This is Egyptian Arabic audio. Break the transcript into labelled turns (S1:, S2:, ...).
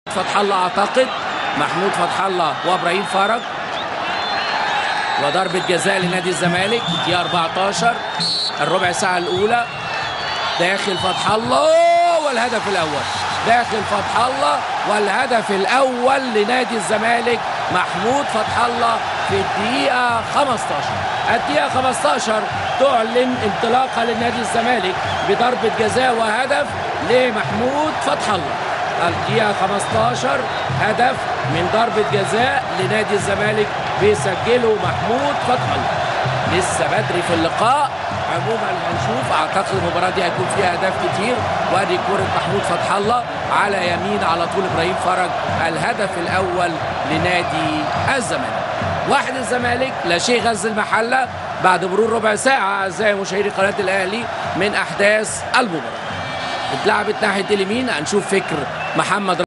S1: فتح الله اعتقد محمود فتح الله وابراهيم فرج وضربة جزاء لنادي الزمالك دي 14 الربع ساعة الأولى داخل فتح الله والهدف الأول داخل فتح الله والهدف الأول لنادي الزمالك محمود فتح الله في الدقيقة 15 الدقيقة 15 تعلن انطلاقة لنادي الزمالك بضربة جزاء وهدف لمحمود فتح الله الدقيقة 15 هدف من ضربة جزاء لنادي الزمالك بيسجله محمود فتح الله لسه بدري في اللقاء عموما هنشوف اعتقد المباراه دي هيكون فيها اهداف كتير وادي كره محمود فتح الله على يمين على طول ابراهيم فرج الهدف الاول لنادي الزمالك واحد الزمالك لا شيء غزل المحله بعد مرور ربع ساعه اعزائي مشاهدي قناه الاهلي من احداث المباراه اتلعبت ناحيه اليمين هنشوف فكر محمد